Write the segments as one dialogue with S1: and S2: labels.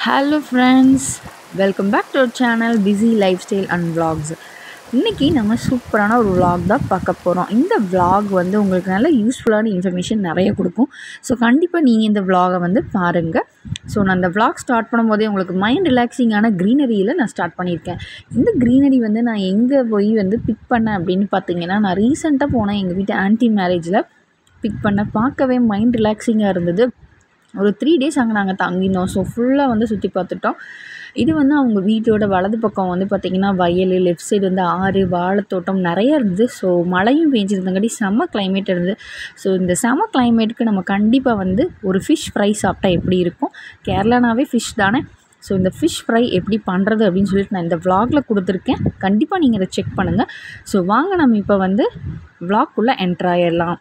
S1: hello friends welcome back to our channel busy life style and vlogs இன்றைக்கி நம்ம சூப்பரான ஒரு vlog தான் பார்க்க போகிறோம் இந்த vlog வந்து உங்களுக்கு நல்ல யூஸ்ஃபுல்லான இன்ஃபர்மேஷன் நிறைய கொடுக்கும் ஸோ கண்டிப்பாக நீங்கள் இந்த vlog-அ வந்து பாருங்கள் ஸோ நான் இந்த vlog ஸ்டார்ட் பண்ணும்போதே உங்களுக்கு மைண்ட் ரிலாக்ஸிங்கான க்ரீனரியில் நான் ஸ்டார்ட் பண்ணியிருக்கேன் இந்த க்ரீனரி வந்து நான் எங்கே போய் வந்து பிக் பண்ணேன் அப்படின்னு பார்த்தீங்கன்னா நான் ரீசெண்டாக போனேன் எங்கள் வீட்டு ஆன்டி மேரேஜில் பிக் பண்ண பார்க்கவே மைண்ட் ரிலாக்ஸிங்காக இருந்தது ஒரு த்ரீ டேஸ் அங்கே நாங்கள் தங்கினோம் ஸோ ஃபுல்லாக வந்து சுற்றி பார்த்துட்டோம் இது வந்து அவங்க வீட்டோட வலது பக்கம் வந்து பார்த்திங்கன்னா வயல் லெஃப்ட் சைடு வந்து ஆறு வாழைத்தோட்டம் நிறைய இருந்தது ஸோ மழையும் பெஞ்சிருந்தங்காட்டி செம்ம climate இருந்தது ஸோ இந்த செம்ம கிளைமேட்டுக்கு நம்ம கண்டிப்பாக வந்து ஒரு ஃபிஷ் ஃப்ரை சாப்பிட்டா எப்படி இருக்கும் கேரளானாவே ஃபிஷ் தானே ஸோ இந்த ஃபிஷ் ஃப்ரை எப்படி பண்ணுறது அப்படின்னு சொல்லிட்டு நான் இந்த vlogல கொடுத்துருக்கேன் கண்டிப்பாக நீங்கள் இதை செக் பண்ணுங்கள் ஸோ வாங்க நம்ம இப்போ வந்து vlogக்குள்ளே என்ட்ரு ஆயிடலாம்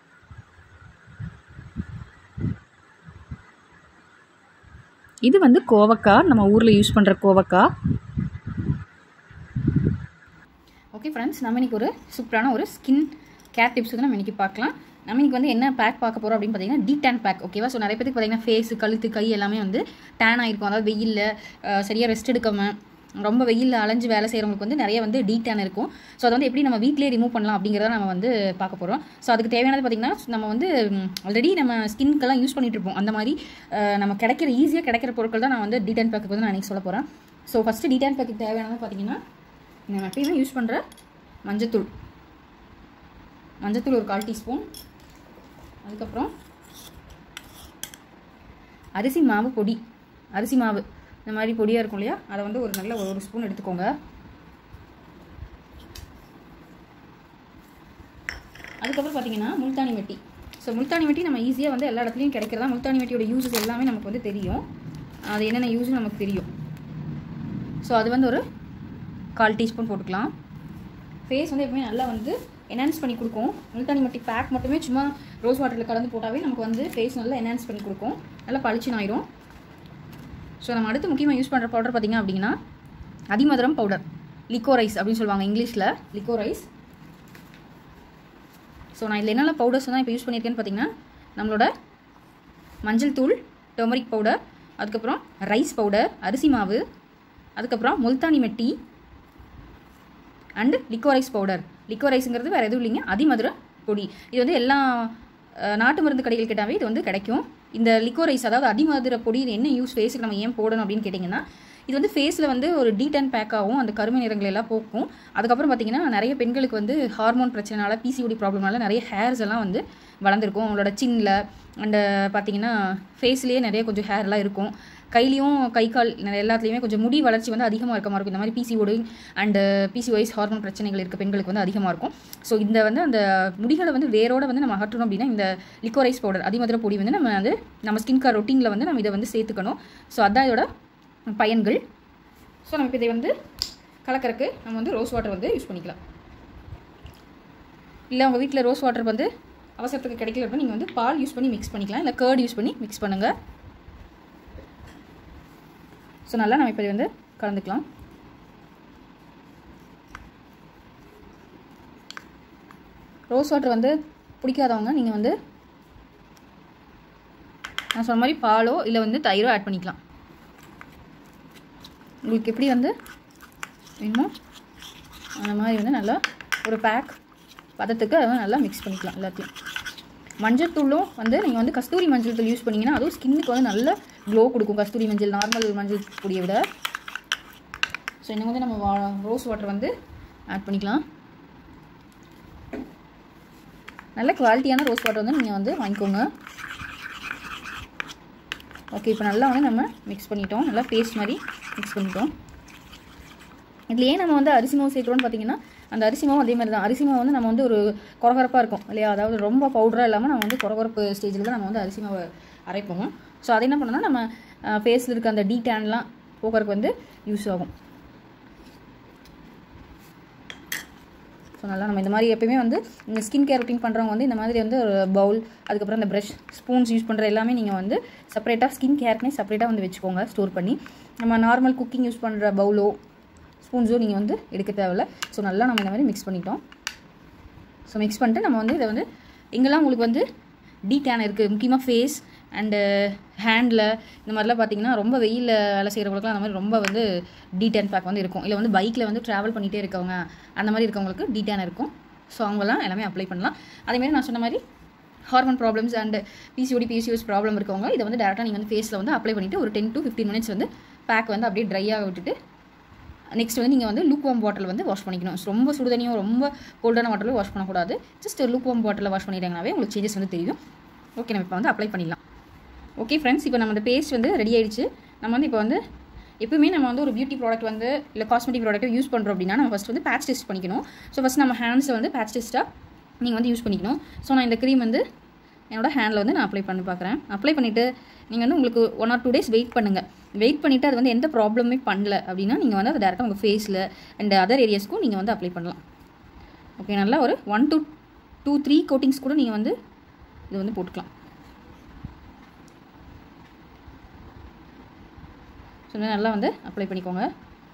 S1: இது வந்து கோவக்காய் நம்ம ஊரில் யூஸ் பண்ணுற கோவக்காய்
S2: ஓகே ஃப்ரெண்ட்ஸ் நம்ம இன்னைக்கு ஒரு சூப்பரான ஒரு ஸ்கின் கேர் டிப்ஸ் வந்து நம்ம இன்னைக்கு பார்க்கலாம் நம்ம இன்னைக்கு வந்து என்ன பேக் பார்க்க போகிறோம் அப்படின்னு பார்த்தீங்கன்னா டி டேன் பேக் ஓகேவா ஸோ நிறைய பேருக்கு பார்த்தீங்கன்னா ஃபேஸ் கழுத்து கை எல்லாமே வந்து டேன் ஆயிருக்கும் அதாவது வெயிலில் சரியாக ரெஸ்ட் எடுக்காம ரொம்ப வெயிலில் அலைஞ்சு வேலை செய்கிறவங்களுக்கு வந்து நிறைய வந்து டி டேன் இருக்கும் ஸோ அதை வந்து எப்படி நம்ம வீட்லேயே ரிமூவ் பண்ணலாம் அப்படிங்கிறத நம்ம வந்து பார்க்க போகிறோம் ஸோ அதுக்கு தேவையானது பார்த்திங்கன்னா நம்ம வந்து ஆல்ரெடி நம்ம ஸ்கின்க்கெல்லாம் யூஸ் பண்ணிட்டு இருப்போம் அந்த மாதிரி அஹ், நம்ம கிடைக்கிற ஈஸியாக கிடைக்கிற பொருட்கள் தான் நான் வந்து டி டேன் பேக்கு வந்து நான் இன்னைக்கு சொல்ல போகிறேன் so first D tan pack தேவையானது பார்த்தீங்கன்னா நம்ம எப்பயுமே யூஸ் பண்ணுற மஞ்சத்தூள் மஞ்சத்தூள் ஒரு கால் டீஸ்பூன் அதுக்கப்புறம் அரிசி மாவு பொடி அரிசி மாவு இந்த மாதிரி பொடியாக இருக்கும் இல்லையா அதை வந்து ஒரு நல்ல ஒரு ஒரு ஸ்பூன் எடுத்துக்கோங்க அதுக்கப்புறம் பார்த்தீங்கன்னா முல்தானி மெட்டி ஸோ முல்தானி மெட்டி நம்ம ஈஸியாக வந்து எல்லா இடத்துலையும் கிடைக்கிறதா முல்தானி மெட்டியோட யூஸஸ் எல்லாமே நமக்கு வந்து தெரியும் அது என்னென்ன யூஸ் நமக்கு தெரியும் ஸோ அது வந்து ஒரு கால் டீஸ்பூன் போட்டுக்கலாம் ஃபேஸ் வந்து எப்பவுமே நல்லா வந்து என்ஹான்ஸ் பண்ணி கொடுக்கும் முல்தானி மட்டி பேக் மட்டுமே சும்மா ரோஸ் வாட்டரில் கலந்து போட்டாவே நமக்கு வந்து ஃபேஸ் நல்லா என்ஹான்ஸ் பண்ணி கொடுக்கும் நல்லா பளிச்சுன்னு ஆயிரும் ஸோ நம்ம அடுத்து முக்கியமாக யூஸ் பண்ணுற பவுடர் பார்த்திங்க அப்படின்னா அதிமதுரம் பவுடர் லிக்கோ ரைஸ் அப்படின்னு சொல்லுவாங்க இங்கிலீஷில் லிக்கோ ரைஸ் ஸோ நான் இதில் என்னென்ன பவுடர்ஸ் தான் இப்போ யூஸ் பண்ணியிருக்கேன்னு பார்த்தீங்கன்னா நம்மளோட மஞ்சள் தூள் டர்மரிக் பவுடர் அதுக்கப்புறம் ரைஸ் பவுடர் அரிசி மாவு அதுக்கப்புறம் முல்தானி மெட்டி அண்டு லிக்கோரைஸ் பவுடர் லிக்கோரைஸுங்கிறது வேறு எதுவும் இல்லைங்க அதிமதுர பொடி இது வந்து எல்லா அஹ், நாட்டு மருந்து கடைகள் கேட்டாவே இது வந்து கிடைக்கும் இந்த லிக்கோரைஸ் அதாவது அதிமதுர பொடி இது என்ன யூஸ் ஃபேஸுக்கு நம்ம ஏன் போடணும் அப்படின்னு கேட்டிங்கன்னா இது வந்து ஃபேஸில் வந்து ஒரு டீடன் பேக்காகவும் அந்த கருமை நிறங்கள் எல்லாம் போக்கும் அதுக்கப்புறம் பார்த்தீங்கன்னா நிறைய பெண்களுக்கு வந்து ஹார்மோன் பிரச்சனைனால பிசிஓடி ப்ராப்ளம்னால நிறைய ஹேர்ஸ் எல்லாம் வந்து வளர்ந்துருக்கும் அவங்களோட சின்னில் அண்டு பார்த்தீங்கன்னா ஃபேஸ்லேயே நிறைய கொஞ்சம் hair எல்லாம் இருக்கும் கையிலையும் கை கால் நிறைய எல்லாத்துலேயுமே கொஞ்சம் முடி வளர்ச்சி வந்து அதிகமாக இருக்க மாதிரி இருக்கும் இந்த மாதிரி பிசிஓடி அண்டு பிசிஓஎஸ் ஹார்மோன் பிரச்சனைகள் இருக்க பெண்களுக்கு வந்து அதிகமாக இருக்கும் ஸோ இந்த வந்து அந்த முடிகளை வந்து வேரோட வந்து நம்ம அகற்றணும் அப்படின்னா இந்த லிக்கோரைஸ் பவுடர் அதிமதுர பொடி வந்து நம்ம வந்து நம்ம ஸ்கின் கேர் ரொட்டீனில் வந்து நம்ம இதை வந்து சேர்த்துக்கணும் ஸோ அதான் இதோட பயன்கள் ஸோ நம்ம இப்போ இதை வந்து கலக்கறக்கு நம்ம வந்து ரோஸ் வாட்டர் வந்து யூஸ் பண்ணிக்கலாம் இல்லை உங்கள் வீட்டில் ரோஸ் வாட்டர் வந்து அவசரத்துக்கு கிடைக்கல அப்படின்னா நீங்கள் வந்து பால் யூஸ் பண்ணி மிக்ஸ் பண்ணிக்கலாம் இல்லை கேர்ட் யூஸ் பண்ணி மிக்ஸ் பண்ணுங்கள் ஸோ நல்லா நம்ம இப்போ இதை வந்து கலந்துக்கலாம் ரோஸ் வாட்டர் வந்து பிடிக்காதவங்க நீங்கள் வந்து நான் சொன்ன மாதிரி பாலோ இல்லை வந்து தயிரோ ஆட் பண்ணிக்கலாம் உங்களுக்கு எப்படி வந்து வேணுமோ அந்த மாதிரி வந்து நல்லா ஒரு பேக் பதத்துக்கு அதை நல்லா மிக்ஸ் பண்ணிக்கலாம் எல்லாத்தையும் மஞ்சள் தூளும் வந்து நீங்கள் வந்து கஸ்தூரி மஞ்சள் தூள் யூஸ் பண்ணிங்கன்னா அதுவும் ஸ்கின்னுக்கு வந்து நல்ல க்ளோ கொடுக்கும் கஸ்தூரி மஞ்சள் நார்மல் மஞ்சள் பொடியை விட ஸோ இன்னும் வந்து நம்ம வா ரோஸ் வாட்டர் வந்து ஆட் பண்ணிக்கலாம் நல்ல குவாலிட்டியான ரோஸ் வாட்டர் வந்து நீங்கள் வந்து வாங்கிக்கோங்க ஓகே இப்போ நல்லா வந்து நம்ம மிக்ஸ் பண்ணிட்டோம் நல்லா பேஸ்ட் மாதிரி மிக்ஸ் பண்ணிட்டோம் இதில் ஏன் நம்ம வந்து அரிசி மாவு சேர்க்குறோம்னு பார்த்தீங்கன்னா அந்த அரிசி மாவு அதே மாதிரி தான் அரிசி மாவு வந்து நம்ம வந்து ஒரு குறகுறப்பாக இருக்கும் இல்லையா அதாவது ரொம்ப பவுடராக இல்லாமல் நம்ம வந்து குறகுறப்பு ஸ்டேஜில் தான் நம்ம வந்து அரிசி மாவை அரைப்போம் ஸோ அதை என்ன பண்ணோம்னா நம்ம ஃபேஸில் இருக்க அந்த டீ டேன்லாம் போக்குறதுக்கு வந்து யூஸ் ஆகும் ஸோ நல்லா நம்ம இந்த மாதிரி எப்பயுமே வந்து இந்த ஸ்கின் கேர் ரொட்டீன் பண்ணுறவங்க வந்து இந்த மாதிரி வந்து ஒரு பவுல் அதுக்கப்புறம் இந்த ப்ரஷ் ஸ்பூன்ஸ் யூஸ் பண்ணுற எல்லாமே நீங்கள் வந்து செப்பரேட்டாக ஸ்கின் கேருக்குனே செப்பரேட்டாக வந்து வச்சுக்கோங்க ஸ்டோர் பண்ணி நம்ம நார்மல் குக்கிங் யூஸ் பண்ணுற பவுலோ ஸ்பூன்ஸோ நீங்கள் வந்து எடுக்க தேவையில்ல ஸோ நல்லா நம்ம இந்த மாதிரி மிக்ஸ் பண்ணிட்டோம் ஸோ மிக்ஸ் பண்ணிட்டு நம்ம வந்து இதை வந்து எங்கெல்லாம் உங்களுக்கு வந்து டி டேன் இருக்குது முக்கியமாக ஃபேஸ் அண்டு ஹேண்டில் இந்த மாதிரிலாம் பார்த்தீங்கன்னா ரொம்ப வெயிலில் வேலை செய்கிறவங்களுக்குலாம் அந்த மாதிரி ரொம்ப வந்து டீடேன் பேக் வந்து இருக்கும் இல்லை வந்து பைக்கில் வந்து ட்ராவல் பண்ணிகிட்டே இருக்கவங்க அந்த மாதிரி இருக்கவங்களுக்கு டீடேன் இருக்கும் ஸோ அவங்கலாம் எல்லாமே அப்ளை பண்ணலாம் அதேமாதிரி நான் சொன்ன மாதிரி hormone problems and PCOD PCOS problem இருக்கவங்க இதை வந்து டேரெக்டாக நீங்கள் வந்து ஃபேஸில் வந்து அப்ளை பண்ணிவிட்டு ஒரு டென் டு ஃபிஃப்டீன் மினிட்ஸ் வந்து பேக் வந்து அப்படியே ட்ரையாக விட்டுட்டு நெக்ஸ்ட் வந்து நீங்கள் வந்து லூக் வாம் பாட்டில் வந்து வாஷ் பண்ணிக்கணும் ரொம்ப சுடுதண்ணியும் ரொம்ப கோல்டான வாட்டரில் வாஷ் பண்ணக்கூடாது just lukewarm bottle wash பண்ணிட்டாங்கனாவே உங்களுக்கு சேஞ்சஸ் வந்து தெரியும் ஓகே நம்ம இப்போ வந்து அப்ளை பண்ணிடலாம் ஓகே ஃப்ரெண்ட்ஸ் இப்போ நம்ம அந்த பேஸ்ட் வந்து ரெடி ஆயிடுச்சு நம்ம வந்து இப்போ வந்து எப்பவுமே நம்ம வந்து ஒரு பியூட்டி ப்ராடக்ட் வந்து இல்லை காஸ்மெட்டிக் ப்ராடக்ட் யூஸ் பண்ணுறோம் அப்படின்னா நம்ம ஃபஸ்ட் வந்து பேட்ச் டெஸ்ட் பண்ணிக்கணும் ஸோ ஃபஸ்ட் நம்ம ஹேண்ட்ஸை வந்து பேட்ச் டெஸ்ட்டாக நீங்கள் வந்து யூஸ் பண்ணிக்கணும் ஸோ நான் இந்த க்ரீம் வந்து என்னோடய ஹேண்டில் வந்து நான் அப்ளை பண்ணி பார்க்குறேன் அப்ளை பண்ணிவிட்டு நீங்கள் வந்து உங்களுக்கு one or two days wait பண்ணுங்கள் வெயிட் பண்ணிவிட்டு அது வந்து எந்த ப்ராப்ளமே பண்ணல அப்படின்னா நீங்கள் வந்து அதை டேரெக்டாக உங்கள் ஃபேஸில் அண்ட் அதர் ஏரியாஸ்க்கும் நீங்கள் வந்து அப்ளை பண்ணலாம் ஓகே நல்லா ஒரு one to two three coatings கூட நீங்கள் வந்து இது வந்து போட்டுக்கலாம் ஸோ நல்லா வந்து அப்ளை பண்ணிக்கோங்க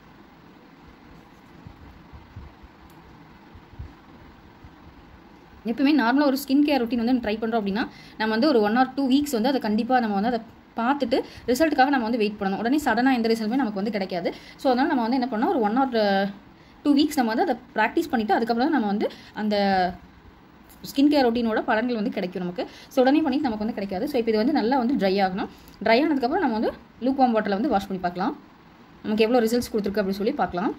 S2: எப்பவுமே நார்மலாக ஒரு ஸ்கின் கேர் ரொட்டீன் வந்து ட்ரை பண்ணுறோம் அப்படின்னா நம்ம வந்து ஒரு ஒன் ஆர் டூ வீக்ஸ் வந்து அதை கண்டிப்பாக நம்ம வந்து அதை பார்த்துட்டு ரிசல்ட்டுக்காக நம்ம வந்து வெயிட் பண்ணணும் உடனே சடனாக எந்த ரிசல்ட்டுமே நமக்கு வந்து கிடைக்காது ஸோ அதனால் நம்ம வந்து என்ன பண்ணோம் ஒரு ஒன் ஆர் டூ வீக்ஸ் நம்ம வந்து அதை ப்ராக்டிஸ் பண்ணிவிட்டு அதுக்கப்புறம் நம்ம வந்து அந்த ஸ்கின் கேர் ரொட்டீனோட பலன்கள் வந்து கிடைக்கும் நமக்கு ஸோ உடனே பண்ணி நமக்கு வந்து கிடைக்காது ஸோ இப்போ இது வந்து நல்லா வந்து ட்ரை ஆகணும் ட்ரை ஆனதுக்கப்புறம் நம்ம வந்து லூக் வாம் வாட்டரில் வந்து வாஷ் பண்ணி பார்க்கலாம் நமக்கு எவ்வளோ ரிசல்ட்ஸ் கொடுத்துருக்கு அப்படின்னு சொல்லி பார்க்கலாம்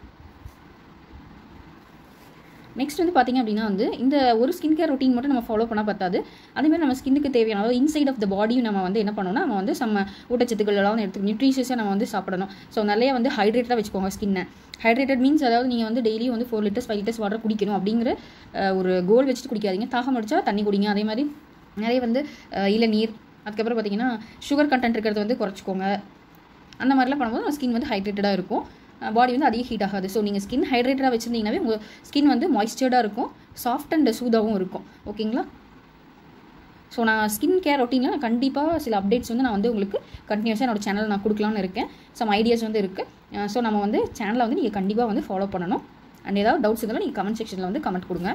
S2: நெக்ஸ்ட் வந்து பார்த்திங்க அப்படின்னா வந்து இந்த ஒரு ஸ்கின் கேர் ரொட்டீன் மட்டும் நம்ம ஃபாலோ பண்ணால் பத்தாது அதேமாதிரி நம்ம ஸ்கின்னுக்கு தேவையான அதாவது இன்சைட் ஆஃப் த பாடியும் நம்ம வந்து என்ன பண்ணணும்னா நம்ம வந்து நம்ம ஊட்டச்சத்துக்கள் எல்லாம் எடுத்து நியூட்ரிஷியஸாக நம்ம வந்து சாப்பிடணும் ஸோ நிறைய வந்து ஹைட்ரேட்டடாக வச்சுக்கோங்க ஸ்கின்னை ஹைட்ரேட்டட் மீன்ஸ் அதாவது நீங்கள் வந்து டெய்லியும் வந்து four litres five litres water குடிக்கணும் அப்படிங்கிற ஒரு கோல் வச்சுட்டு குடிக்காதீங்க தாகம் அடிச்சா தண்ணி குடிங்க அதே மாதிரி நிறைய வந்து இளநீர் அதுக்கப்புறம் பார்த்தீங்கன்னா சுகர் கண்டென்ட் இருக்கிறத வந்து குறைச்சிக்கோங்க அந்த மாதிரிலாம் பண்ணும்போது நம்ம ஸ்கின் வந்து ஹைட்ரேட்டடாக இருக்கும் பாடி வந்து அதிக ஹீட் ஆகாது ஸோ நீங்கள் ஸ்கின் ஹைட்ரேட்டடாக வச்சுருந்தீங்கன்னாவே உங்கள் ஸ்கின் வந்து மாய்ஸ்சர்டாக இருக்கும் சாஃப்ட் அண்ட் சூதாகவும் இருக்கும் ஓகேங்களா ஸோ நான் ஸ்கின் கேர் ரொட்டீனில் நான் கண்டிப்பாக சில அப்டேட்ஸ் வந்து நான் வந்து உங்களுக்கு கண்டினியூஸாக என்னோட சேனல் நான் கொடுக்கலான்னு இருக்கேன் சம் ஐடியாஸ் வந்து இருக்குது ஸோ நம்ம வந்து சேனலை வந்து நீங்கள் கண்டிப்பாக வந்து ஃபாலோ பண்ணணும் அண்ட் ஏதாவது டவுட்ஸ் இருந்தாலும் நீங்கள் கமெண்ட் செக்ஷனில் வந்து கமெண்ட் கொடுங்க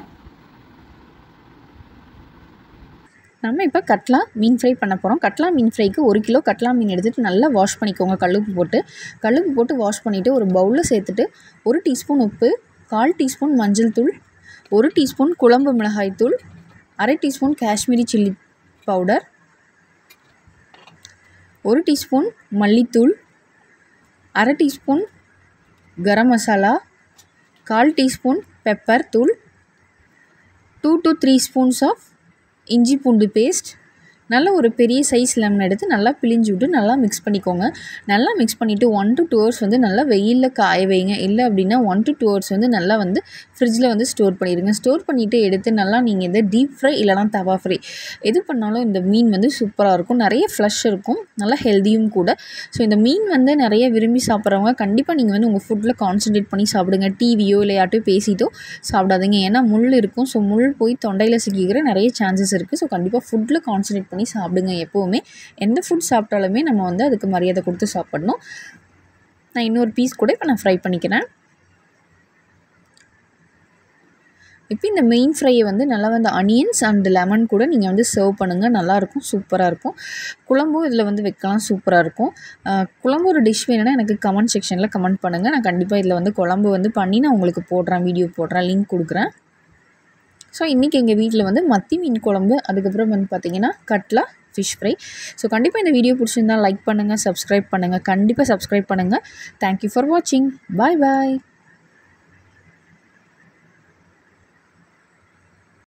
S1: நம்ம இப்போ கட்லா மீன் ஃப்ரை பண்ண போகிறோம் கட்லா மீன் ஃப்ரைக்கு ஒரு கிலோ கட்லா மீன் எடுத்துகிட்டு நல்லா வாஷ் பண்ணிக்கோங்க கல்லுப்பு போட்டு கல்லுப்பு போட்டு வாஷ் பண்ணிவிட்டு ஒரு பவுலில் சேர்த்துட்டு ஒரு டீஸ்பூன் உப்பு கால் டீஸ்பூன் மஞ்சள் தூள் ஒரு டீஸ்பூன் குழம்பு மிளகாய் தூள் அரை டீஸ்பூன் காஷ்மீரி சில்லி பவுடர் ஒரு டீஸ்பூன் மல்லித்தூள் அரை டீஸ்பூன் கரம் மசாலா கால் டீஸ்பூன் பெப்பர் தூள் two to three spoons of இஞ்சி பூண்டு பேஸ்ட் நல்ல ஒரு பெரிய சைஸ் லெமன் எடுத்து நல்லா பிழிஞ்சு விட்டு நல்லா மிக்ஸ் பண்ணிக்கோங்க நல்லா மிக்ஸ் பண்ணிவிட்டு ஒன் டு டூ ஹவர்ஸ் வந்து நல்லா வெயிலில் காய வைங்க இல்லை அப்படின்னா ஒன் டு டூ ஹவர்ஸ் வந்து நல்லா வந்து ஃப்ரிட்ஜில் வந்து ஸ்டோர் பண்ணிடுங்க ஸ்டோர் பண்ணிவிட்டு எடுத்து நல்லா நீங்கள் இந்த டீப் ஃப்ரை இல்லைனா தவா ஃப்ரை எது பண்ணாலும் இந்த மீன் வந்து சூப்பராக இருக்கும் நிறைய ஃப்ளஷ் இருக்கும் நல்லா ஹெல்த்தியும் கூட ஸோ இந்த மீன் வந்து நிறைய விரும்பி சாப்பிட்றவங்க கண்டிப்பாக நீங்கள் வந்து உங்கள் ஃபுட்டில் கான்சன்ட்ரேட் பண்ணி சாப்பிடுங்க டிவியோ இல்லை யார்ட்டையோ பேசிட்டோ சாப்பிடாதீங்க ஏன்னா முள் இருக்கும் ஸோ முள் போய் தொண்டையில் சிக்கிக்கிற நிறைய சான்சஸ் இருக்குது ஸோ கண்டிப்பாக ஃபுட்டில் கான்சன்ட்ரேட் பண்ணி சாப்பிடுங்க எப்போவுமே எந்த ஃபுட் சாப்பிட்டாலுமே நம்ம வந்து அதுக்கு மரியாதை கொடுத்து சாப்பிடணும் நான் இன்னொரு பீஸ் கூட இப்போ நான் ஃப்ரை பண்ணிக்கிறேன் இப்போ இந்த மெயின் ஃப்ரையை வந்து நல்லா வந்து அனியன்ஸ் அண்ட் லெமன் கூட நீங்கள் வந்து சர்வ் பண்ணுங்கள் நல்லாயிருக்கும் சூப்பராக இருக்கும் குழம்பும் இதில் வந்து வைக்கலாம் சூப்பராக இருக்கும் குழம்பு ஒரு டிஷ் வேணும்னா எனக்கு கமெண்ட் செக்ஷனில் கமெண்ட் பண்ணுங்கள் நான் கண்டிப்பாக இதில் வந்து குழம்பு வந்து பண்ணி நான் உங்களுக்கு போடுறேன் வீடியோ போடுறேன் லிங்க் கொடுக்குறேன் ஸோ இன்றைக்கி எங்கள் வீட்டில் வந்து மத்தி மீன் குழம்பு அதுக்கப்புறம் வந்து பார்த்திங்கன்னா கட்லா ஃபிஷ் ஃப்ரை ஸோ கண்டிப்பாக இந்த வீடியோ பிடிச்சிருந்தால் லைக் பண்ணுங்கள் சப்ஸ்கிரைப் பண்ணுங்கள் கண்டிப்பாக சப்ஸ்கிரைப் பண்ணுங்கள் தேங்க்யூ ஃபார் வாட்சிங் பாய் பாய்